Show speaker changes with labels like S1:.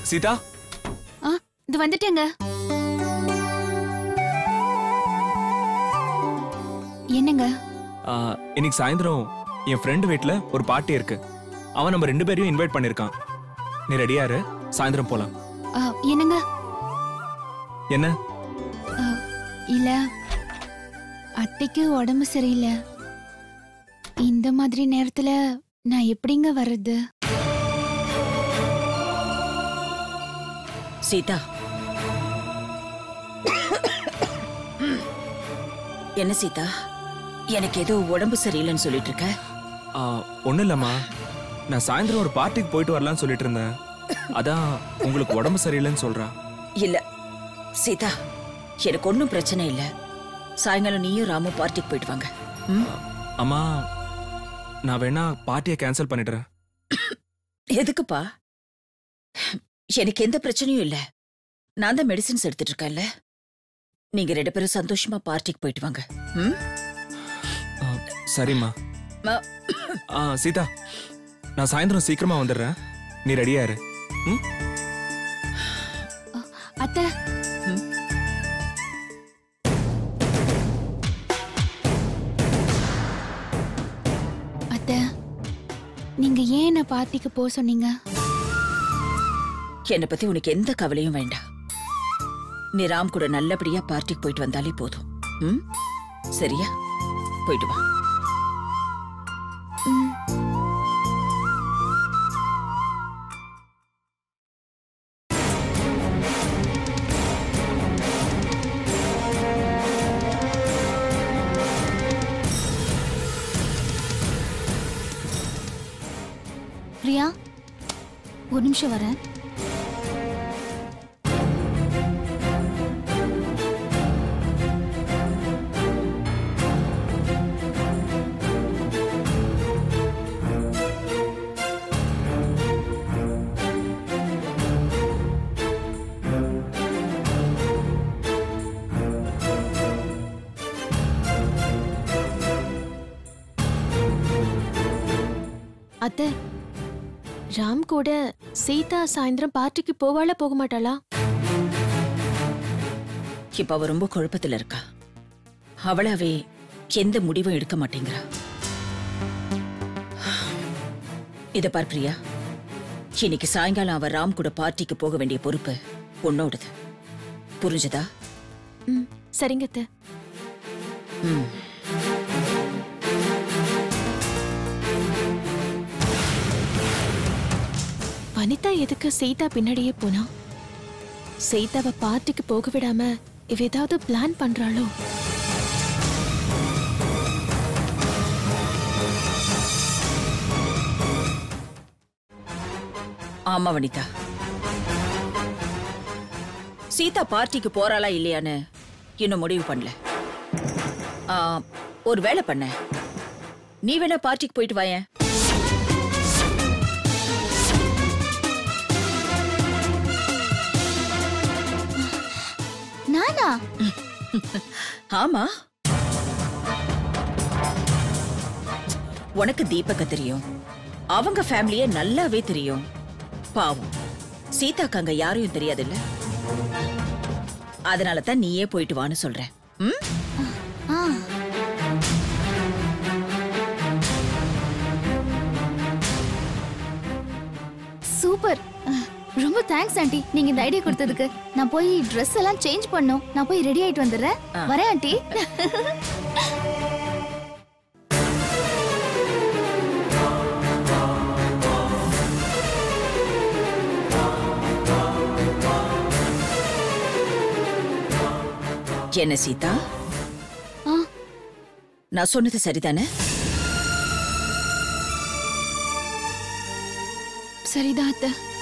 S1: சீதா
S2: ஆ இது வந்துட்டேங்க என்னங்க
S1: ஆ, இன்னைக்கு சாயந்தரம் என் ஃப்ரெண்டு வீட்ல ஒரு பார்ட்டி இருக்கு அவன் நம்ம ரெண்டு பேரையும் இன்வைட் பண்ணிருக்கான் நீ ரெடியா இரு சாயந்தரம் போலாம்
S2: ஆ, என்னங்க
S1: என்ன
S2: ஆ, இல்ல அத்தைக்கு உடம்பு சரியில்லை இந்த மாதிரி நேரத்துல நான் எப்படிங்க வர்றது
S3: சீதா என்ன சீதா எனக்கு ஏதோ உடம்பு சரியில்லைன்னு சொல்லிட்டு இருக்க
S1: ஆ, ஒண்ணும் இல்லம்மா நான் சாயந்தரம் ஒரு பார்ட்டிக்கு போயிட்டு வரலாம்னு சொல்லிட்டு இருந்தேன் அதான் உங்களுக்கு உடம்பு சரியில்லைன்னு சொல்றா
S3: இல்ல சீதா எனக்கு ஒன்றும் பிரச்சனை இல்ல சாயங்காலம் நீயும் ராமும் பார்ட்டிக்கு போயிட்டு வாங்க ம்?
S1: அம்மா நான் வேணா பார்ட்டியை கேன்சல் பண்ணிடுறேன்
S3: எதுக்குப்பா எனக்கு எந்த பிரச்சனையும் இல்ல நான் தான் மெடிசின்ஸ் எடுத்துட்டு இருக்கேன்ல நீங்க ரெண்டு பேரும் சந்தோஷமா பார்ட்டிக்கு போயிட்டு வாங்க ம்?
S1: ஆ, சரிம்மா
S3: ம-
S1: ஆ சீதா நான் சாயந்தரம் சீக்கிரமா வந்துடுறேன் நீ ரெடியா இரு ம்
S2: அத்தை
S3: ம்?
S2: அத்தை நீங்க ஏன் என்ன பார்ட்டிக்கு போக சொன்னீங்க
S3: என்னை பத்தி உனக்கு எந்த கவலையும் வேண்டாம் நீ ராம் கூட நல்லபடியா பார்ட்டிக்கு போயிட்டு வந்தாலே போதும் ம் சரியா போயிட்டு வா
S2: ம். பிரியா ஒரு நிமிஷம் வரேன்
S4: அத்தை ராம் கூட சீதா சாயந்தரம் பார்ட்டிக்கு போவாளா போக மாட்டாளா
S3: இப்ப அவ ரொம்ப குழப்பத்துல இருக்கா அவளாவே எந்த முடிவும் எடுக்க மாட்டேங்கிறா இத பார் பிரியா இன்னைக்கு சாயங்காலம் அவ ராம் கூட பார்ட்டிக்கு போக வேண்டிய பொறுப்பு உன்னோடது புரிஞ்சதா
S4: ம் சரிங்க அத்தை
S3: ம்
S4: வனிதா எதுக்கு சீதா பின்னாடியே போனா சீதாவை பார்ட்டிக்கு போக விடாம இவ ஏதாவது பிளான் பண்றாளோ
S3: ஆமா வனிதா சீதா பார்ட்டிக்கு போறாளா இல்லையான்னு இன்னும் முடிவு பண்ணல ஆ, ஒரு வேலை பண்ண நீ வேணா பார்ட்டிக்கு போயிட்டு வாயேன்
S2: நானா
S3: ஆமா உனக்கு தீபக்க தெரியும் அவங்க ஃபேமிலிய நல்லாவே தெரியும் பாவம் சீதாக்கு அங்க யாரையும் தெரியாதுல்ல அதனால தான் நீயே போயிட்டு வான்னு சொல்றேன் ம்
S2: ஆ சூப்பர் அஹ், ரொம்ப தேங்க்ஸ் ஆண்டி நீங்க இந்த ஐடியா கொடுத்ததுக்கு நான் போய் ட்ரெஸ் எல்லாம் சேஞ்ச் பண்ணும் நான் போய் ரெடி ஆயிட்டு வந்துடுறேன் வரேன் ஆண்டி
S3: என்ன சீதா
S2: ஆ
S3: நான் சொன்னது சரிதானே
S2: சரிதான் அத்தை